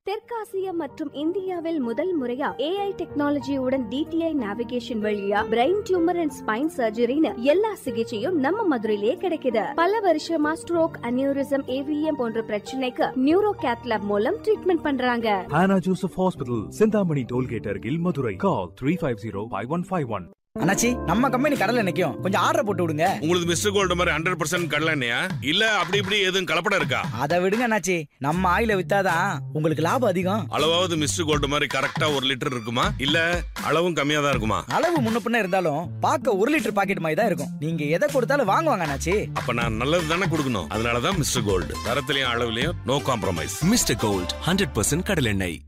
தெற்காசியா மற்றும் இந்தியாவில் முதல் முறையா ஏஐ டெக்னாலஜியுடன் டிடிஐ நேவிகேஷன் வழியா பிரெயின் டியூமர் அண்ட் ஸ்பைன் சர்ஜரின்னு எல்லா சிகிச்சையும் நம்ம மதுரையிலேயே கிடைக்குது பல வருஷமா ஸ்ட்ரோக் அனியூரிசம் ஏவிஎம் போன்ற பிரச்சனைக்கு நியூரோ கேத்லாப் மூலம் ட்ரீட்மெண்ட் பண்றாங்க Hannah Joseph Hospital, Sindhamani Tollgate Argil, Madurai. Call 350-5151. அண்ணாச்சி நம்ம கம்பெனி கடல்ல நிக்கும் கொஞ்சம் ஆர்டர் போட்டு விடுங்க உங்களுக்கு மிஸ்டர் கோல்டு மாதிரி ஹண்ட்ரட் பர்சன்ட் கடலண்ணையா இல்ல அப்படி இப்படி எதுவும் கலப்படம் இருக்கா அதை விடுங்க அண்ணாச்சி நம்ம ஆயில வித்தாதான் உங்களுக்கு லாபம் அதிகம் அளவாவது மிஸ்டர் கோல்டு மாதிரி கரெக்டா ஒரு லிட்டர் இருக்குமா இல்ல அளவும் கம்மியா தான் இருக்குமா அளவு முன்ன பின்ன இருந்தாலும் பார்க்க ஒரு லிட்டர் பாக்கெட் மாதிரி தான் இருக்கும் நீங்க எதை கொடுத்தாலும் வாங்குவாங்க அண்ணாச்சி அப்ப நான் நல்லது தானே கொடுக்கணும் அதனாலதான் மிஸ்டர் கோல்டு தரத்திலையும் அளவுலயும் no compromise mister gold hundred percent கடலெண்ணெய்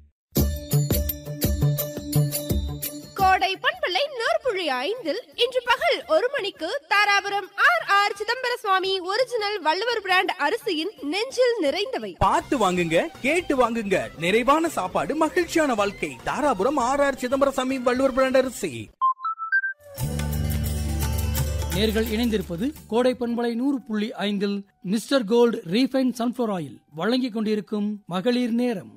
கோடை பண்பலை நூற்புழி ஐந்தில் இன்று பகல் ஒரு மணிக்கு Dharapuram R R Chidambara Swami original Valluvar brand அரிசியின் நெஞ்சில் நிறைந்தவை பார்த்து வாங்குங்க கேட்டு வாங்குங்க நிறைவான சாப்பாடு மகிழ்ச்சியான வாழ்க்கை Dharapuram R R Chidambaraswami Valluvar brand அரிசி நேர்கள் இணைந்திருப்பது கோடை பண்பலை நூறு புள்ளி ஐந்தில் mister gold refine sunflower oil வழங்கிக் கொண்டிருக்கும் மகளிர் நேரம்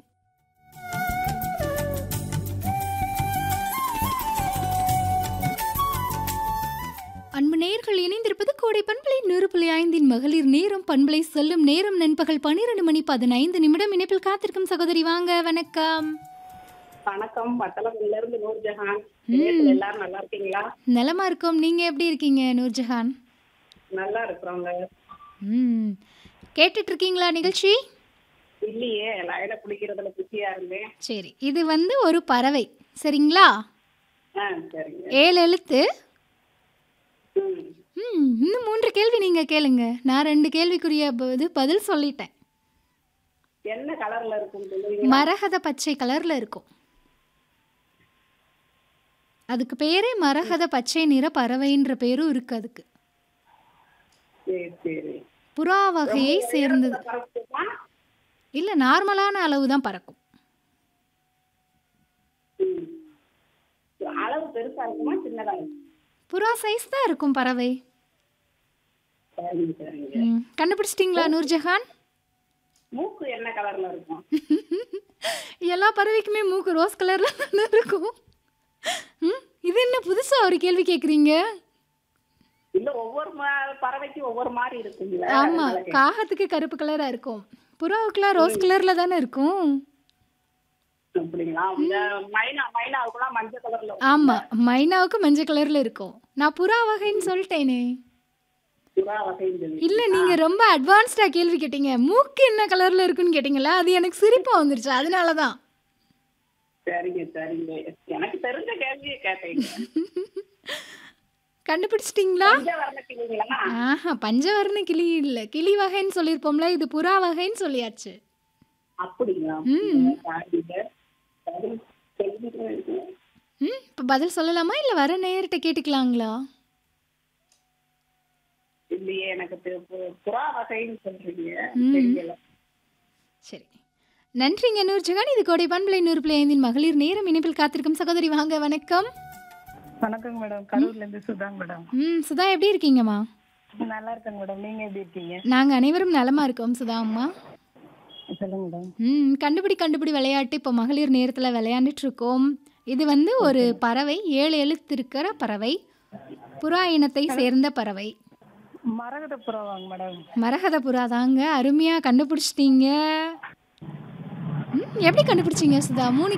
அன்பு நேயர்கள் இணைந்திருப்பது கோடை பண்பலை நூறு புள்ளி ஐந்தின் மகளிர் நேரம் பண்பலை செல்லும் நேரம் நண்பகல் பன்னிரண்டு மணி பதினைந்து நிமிடம் இணைப்பில் காத்திருக்கும் சகோதரி வாங்க வணக்கம் வணக்கம் வத்தலகுண்டுல இருந்து நூர்ஜஹான் ம். வீட்டுல எல்லாரும் நல்லா இருக்கீங்களா நலமா இருக்கோம் நீங்க எப்படி இருக்கீங்க நூர்ஜஹான் நல்லா இருக்கிறோங்க ம் கேட்டுட்டு இருக்கீங்களா நிகழ்ச்சி இல்லையே லைன குடிக்கிறதுல பிஸியா இருந்தேன் சரி இது வந்து ஒரு பறவை சரிங்களா ஆ சரிங்க ஏழு எழுத்து ம் ம் இன்னும் மூன்று கேள்வி நீங்க கேளுங்க நான் ரெண்டு கேள்விக்குரிய ப- இது பதில் சொல்லிட்டேன் என்ன கலர்ல இருக்கும் சொல்லுவீங்க மரகத பச்சை கலர்ல இருக்கும் அதுக்கு பேரே மரகத பச்சை நிற பறவைன்ற பேரும் இருக்கு அதுக்கு சரி சரி புறா வகையை சேர்ந்தது பறக்குமா? இல்ல நார்மலான அளவு தான் பறக்கும் ம். அளவு பெருசா இருக்குமா சின்னதா இருக்குமா? புறா சைஸ் தான் இருக்கும் பறவை சரிங்க சரிங்க ம், கண்டுபிடிச்சிட்டிங்களா நூர்ஜஹான் மூக்கு என்ன கலர்ல இருக்கும் எல்லா பறவைக்குமே மூக்கு ரோஸ் கலர்ல தானே இருக்கும் ம், இது என்ன புதுசா ஒரு கேள்வி கேக்குறீங்க இல்ல ஒவ்வொரு ம- பறவைக்கும் ஒவ்வொரு மாதிரி இருக்குங்களா ஆமா அதனால கேட்டேன். காகத்துக்கு கருப்பு கலரா இருக்கும் புறாவுக்குலாம் ரோஸ் கலர்ல தானே இருக்கும் அப்படிங்களா இந்த மைனா மைனாவுக்குலாம் மஞ்சள் கலர்ல இருக்கும். ஆமா மைனாவுக்கு மஞ்சள் கலர்ல இருக்கும் நான் புறா வகைன்னு சொல்லிட்டேனே புறா வகைன்னு சொல்லி இல்ல நீங்க ரொம்ப அட்வான்ஸ்டா கேள்வி கேட்டீங்க மூக்கு என்ன கலர்ல இருக்குன்னு கேட்டீங்களா அது எனக்கு சிரிப்பா வந்துருச்சு அதனாலதான் சரிங்க சரிங்க எனக்கு தெரிஞ்ச கேள்வியை கேட்டீங்க கண்டுபிடிச்சிட்டிங்களா பஞ்சவர்ண கிளிங்களா ஆஹா பஞ்சவர்ண கிளி இல்ல கிளி வகைன்னு சொல்லியிருப்போம்ல இது புறா வகைன்னு சொல்லியாச்சு அப்படிங்களா ம். சாரிங்க. சரி, தெரிஞ்சுக்கிறேன். ம் இப்போ பதில் சொல்லலாமா இல்லை வர நேயர்கிட்ட கேட்டுக்கலாங்களா இல்லையே எனக்கு தெ- பு- புறா வகைன்னு சொல்றீங்க ம். தெரியல சரி நன்றிங்க நூர்ஜகான் இது கோடை பண்பலை நூறு பிள்ளை ஐந்தின் மகளிர் நேரம் இணைப்பில் காத்திருக்கும் சகோதரி வாங்க வணக்கம் வணக்கங்க மேடம் கரூர்ல இருந்து சுதாங்க மேடம் ம் சுதா எப்படி இருக்கீங்கம்மா நல்லா இருக்கேங்க மேடம் நீங்க எப்படி இருக்கீங்க நாங்கள் அனைவரும் நலமா இருக்கோம் சுதா அம்மா சொல்லுங்க மேடம் ம் கண்டுபிடி கண்டுபிடி விளையாட்டு இப்போ மகளிர் நேரத்தில் விளையாண்டுட்டு இருக்கோம் இது வந்து ஒரு பறவை ஏழு எழுத்து இருக்கிற பறவை புறா இனத்தை சேர்ந்த பறவை மரகத புறாவாங்க மேடம் மரகத புறா தாங்க அருமையாக கண்டுபிடிச்சிட்டீங்க ம், எப்படி கண்டுபிடிச்சீங்க சுதா மூணு